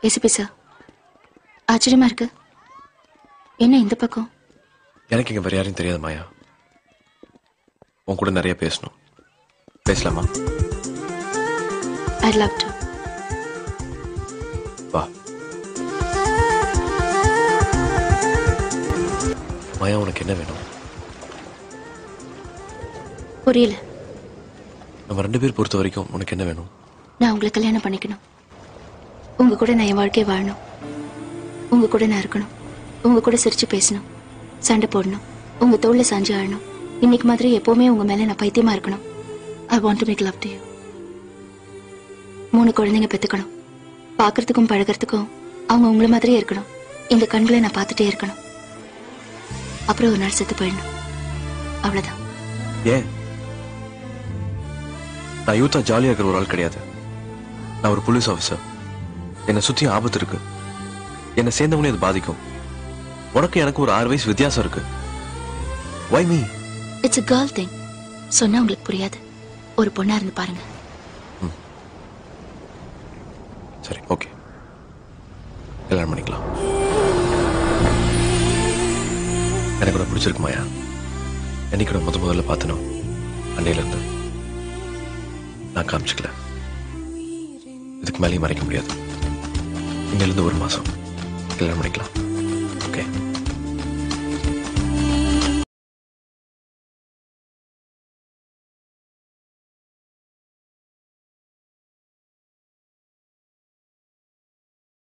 ACP sir ஆச்சரியமா இருக்கு என்ன இந்த பக்கம் எனக்கு இங்க வேற யாரையும் தெரியாது மாயா உன் கூட நிறைய பேசணும் பேசலாமா ஐ லவ் டு வா மாயா உனக்கு என்ன வேணும் புரியல நம்ம ரெண்டு பேர் பொறுத்த வரைக்கும் உனக்கு என்ன வேணும் நான் உங்களை கல்யாணம் பண்ணிக்கணும் உங்க கூட நான் என் வாழ்க்கையை வாழணும் உங்க கூட நான் இருக்கணும் உங்க கூட சிரிச்சு பேசணும் சண்டை போடணும் உங்க தோல்ல சாஞ்சு ஆழணும் இன்னைக்கு மாதிரி எப்பவுமே உங்க மேல நான் பைத்தியமா இருக்கணும் I want to make love to you மூணு குழந்தைங்க பெத்துக்கணும் பார்க்கறதுக்கும் பழகிறதுக்கும் அவங்க உங்களை மாதிரியே இருக்கணும் இந்த கண்களை நான் பார்த்துட்டே இருக்கணும் அப்புறம் ஒரு நாள் செத்து போயிடணும் அவ்வளவுதான் ஏன் நான் யூத்தா ஜாலியா இருக்கிற ஒரு ஆள் கிடையாது நான் ஒரு போலீஸ் ஆஃபீஸர் என்னை சுத்தி ஆபத்து இருக்கு என்னை சேர்ந்தவனே அது பாதிக்கும் உனக்கு எனக்கு ஒரு ஆறு வயசு வித்தியாசம் இருக்கு why me it's a girl thing சொன்னா உங்களுக்கு புரியாது ஒரு பொண்ணா இருந்து பாருங்க சரி ஓகே கல்யாணம் பண்ணிக்கலாம் எனக்கு கூட பிடிச்சிருக்கு மாயா என்னைக்கு கூட முத முதல்ல பார்த்தனோ அன்னையில இருந்து நான் காமிச்சுக்கல இதுக்கு மேலேயும் மறைக்க முடியாது இன்னிலிருந்து ஒரு மாசம் கல்யாணம் பண்ணிக்கலாம் ஓகே